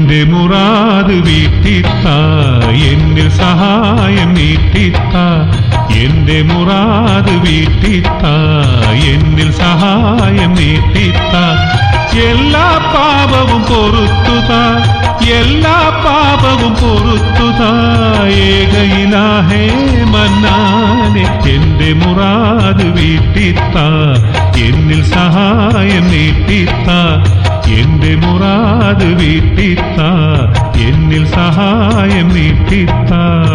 എന്റെ മുറാത് വീട്ടിത്ത എന്നിൽ സഹായം നീട്ടിത്ത എന്റെ മുറാത് വീട്ടിത്ത എന്നിൽ സഹായം നീട്ടിത്ത എല്ലാ പാപവും പൊറുത്തുത എല്ലാ പാപവും പൊറുത്തുത ഏകയിലാഹേ മന്നാനെ എന്റെ മുറാത് വീട്ടിത്ത എന്നിൽ സഹായം നീട്ടിത്ത എന്റെ മുറാത് വീട്ടിത്ത എന്നിൽ സഹായം നീട്ടിത്ത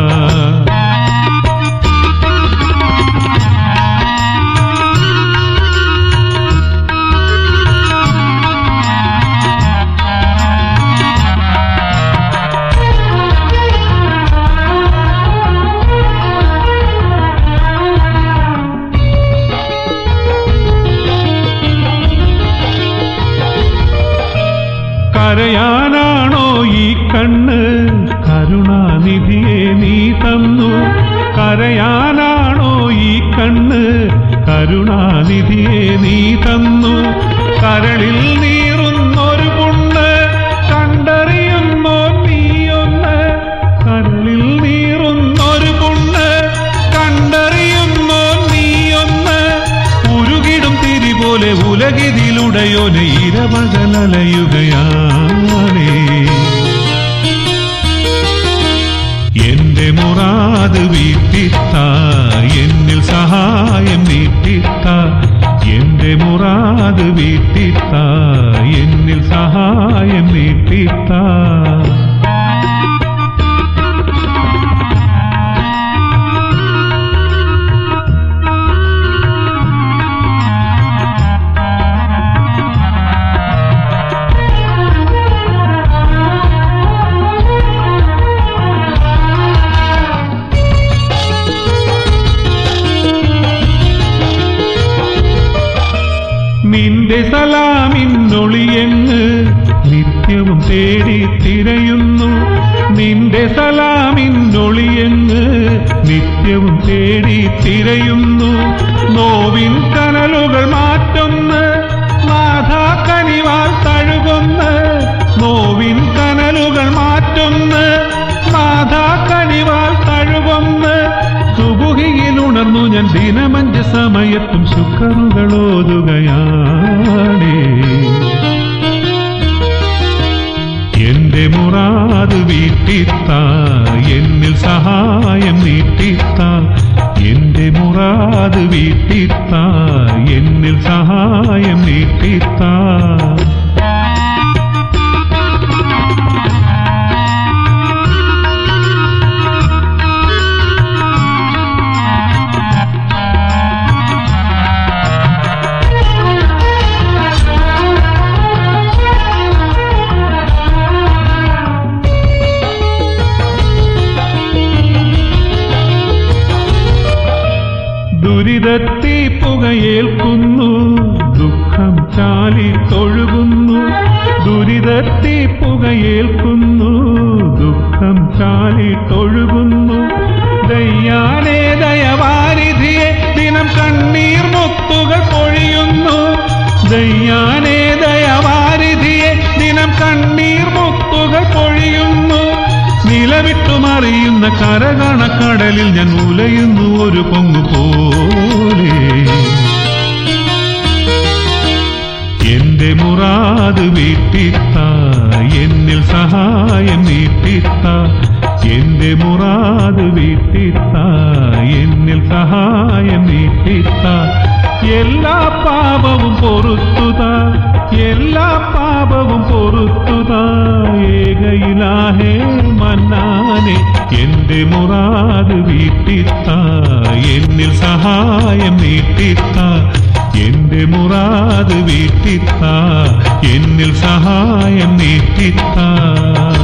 കരയാനാണോ ഈ കണ്ണ് കരുണാനിധിയെ നീ തന്നു കരയാനാണോ ഈ കണ്ണ് കരുണാനിധിയെ നീ തന്നു കരളിൽ നീറുന്നൊരു പുണ്ണ് കണ്ടറിയുന്നോ നീയൊന്ന് കരളിൽ നീറുന്നൊരു പുണ്ണ് കണ്ടറിയുന്നോ നീയൊന്ന് ഉരുകിടും തിരി പോലെ ഉലകിതിലുടയോനെ ഇരമകലലയുകയാണേ എന്റെ മുറാത് വീട്ടിത്ത എന്നിൽ സഹായം നീട്ടിത്ത എന്റെ മുറാത് വീട്ടിത്ത എന്നിൽ സഹായം നീട്ടിത്ത നിന്റെ സലാമിന്നൊളിയെങ്ങ് നിത്യവും തേടി തിരയുന്നു നിന്റെ സലാമിന്നൊളിയെങ്ങ് നിത്യവും തേടി തിരയുന്നു നോവിൻ കനലുകൾ മാറ്റൊന്ന് നാഥാ കനിവാൽ തഴുകൊന്ന് നോവിൻ കനലുകൾ മാറ്റൊന്ന് നാഥാ കനിവാൽ തഴുകൊന്ന് സുബുഹിയിൽ ഉണർന്നു ഞാൻ ദിനമഞ്ച് സമയത്തും ശുക്രുകളോതുകയാണേ എന്റെ മുറാത് വീട്ടിത്ത എന്നിൽ സഹായം നീട്ടിത്ത എന്റെ മുറാത് വീട്ടിത്ത എന്നിൽ സഹായം നീട്ടിത്ത ദുരിതത്തി പുകയേൽക്കുന്നു ദുഃഖം ചാലി തൊഴുകുന്നു ദുരിതത്തി പുകയേൽക്കുന്നു ദുഃഖം ചാലി തൊഴുകുന്നു ദയ്യാനേ ദയവാരിധിയെ ദിനം കണ്ണീർ മുത്തുകൾ പൊഴിയുന്നു ദയ്യാനേ ദയവാരിധിയെ ദിനം കണ്ണീർ മുത്തുകൾ പൊഴിയുന്നു നിലവിട്ടുമറിയുന്ന കരകണക്കടലിൽ ഞാൻ ഉലയുന്നു ഒരു പൊങ്ങു പോലെ എന്റെ മുറാത് വീട്ടിത്ത എന്നിൽ സഹായം നീട്ടിത്ത എന്റെ മുറാത് വീട്ടിത്ത എന്നിൽ സഹായം നീട്ടിത്ത എല്ലാ പാപവും പൊറുത്തുത എല്ലാ പാപവും പൊറുത്തുത ഏകയിലാഹേ മന്നാനെ എന്റെ മുറാത് വീട്ടിത്ത എന്നിൽ സഹായം നീട്ടിത്ത എന്റെ മുറാത് വീട്ടിത്ത എന്നിൽ സഹായം നീട്ടിത്ത